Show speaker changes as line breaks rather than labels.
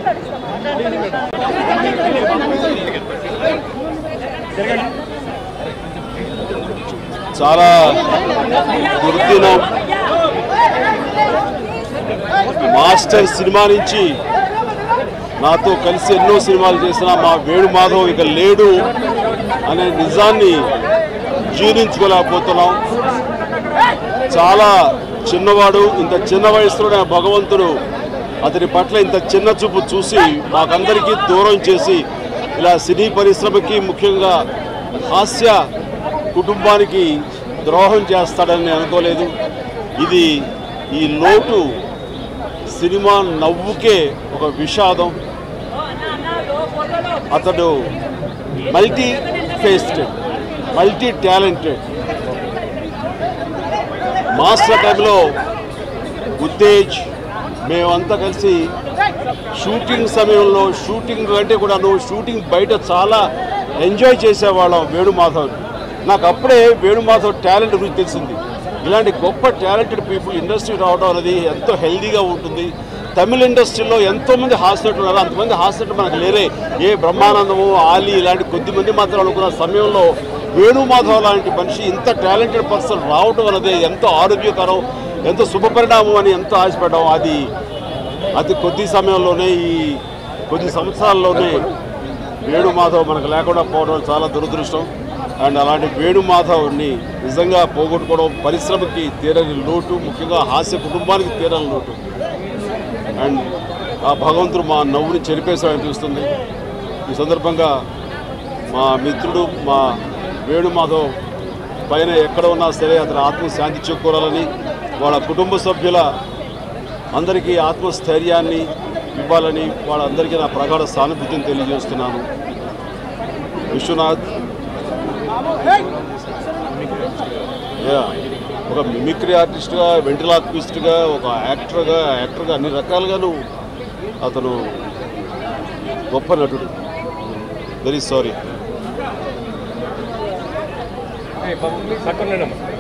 చాలా దుర్దినం master cinema నుంచి నాతో కలిసి ఎన్నో సినిమాలు చేసిన మా వేణు మాధవ్ ఇక లేడు అనే నిజాన్ని జీర్ణించుకోలేకపోతున్నాం చాలా చిన్నవాడు ఇంత చిన్న వయసులోనే భగవంతుడు అతని పట్ల ఇంత చిన్న చూపు చూసి మాకందరికీ దూరం చేసి ఇలా సినీ పరిశ్రమకి ముఖ్యంగా హాస్య కుటుంబానికి ద్రోహం చేస్తాడని నేను అనుకోలేదు ఇది ఈ లోటు సినిమా నవ్వుకే ఒక విషాదం అతడు multi faced multi talented master టైంలో ఉత్తేజ్ మేమంతా కలిసి షూటింగ్ సమయంలో షూటింగ్ అంటే కూడా నువ్వు షూటింగ్ బయట చాలా ఎంజాయ్ చేసేవాళ్ళం వేణుమాధవ్ నాకు అప్పుడే వేణుమాధవ్ టాలెంట్ గురించి తెలిసింది ఇలాంటి గొప్ప టాలెంటెడ్ పీపుల్ ఇండస్ట్రీ రావడం అనేది ఎంతో హెల్దీగా ఉంటుంది తమిళ ఇండస్ట్రీలో ఎంతోమంది హాస్పిటల్ ఉన్నారు అంతమంది హాస్పిటల్ మనకు లేరే ఏ బ్రహ్మానందము ఆలి ఇలాంటి కొద్దిమంది మాత్రం అనుకున్న సమయంలో వేణుమాధవ్ లాంటి మనిషి ఇంత టాలెంటెడ్ పర్సన్ రావడం అనేది ఎంతో ఆరోగ్యకరం ఎంతో శుభపరిణామం అని ఎంతో ఆశపడ్డాం అది అతి కొద్ది సమయంలోనే ఈ కొద్ది సంవత్సరాల్లోనే వేణుమాధవ్ మనకు లేకుండా పోవడం చాలా దురదృష్టం అండ్ అలాంటి వేణుమాధవ్ని నిజంగా పోగొట్టుకోవడం పరిశ్రమకి తీరని లోటు ముఖ్యంగా హాస్య కుటుంబానికి తీరని లోటు అండ్ ఆ భగవంతుడు మా నవ్వుని చెరిపేశాడనిపిస్తుంది ఈ సందర్భంగా మా మిత్రుడు మా వేణుమాధవ్ పైన ఎక్కడ ఉన్నా సరే అతని ఆత్మ శాంతి చేకూరాలని వాళ్ళ కుటుంబ సభ్యుల అందరికీ ఆత్మస్థైర్యాన్ని ఇవ్వాలని వాళ్ళందరికీ నా ప్రగాఢ సానుభూతిని తెలియజేస్తున్నాను విశ్వనాథ్ యా, ఒక మిమిక్రీ ఆర్టిస్ట్గా వెంటిలాక్విస్ట్గా ఒక యాక్టర్గా యాక్టర్గా అన్ని రకాలుగా నువ్వు అతను గొప్ప నటుడు వెరీ సారీ
పక్కన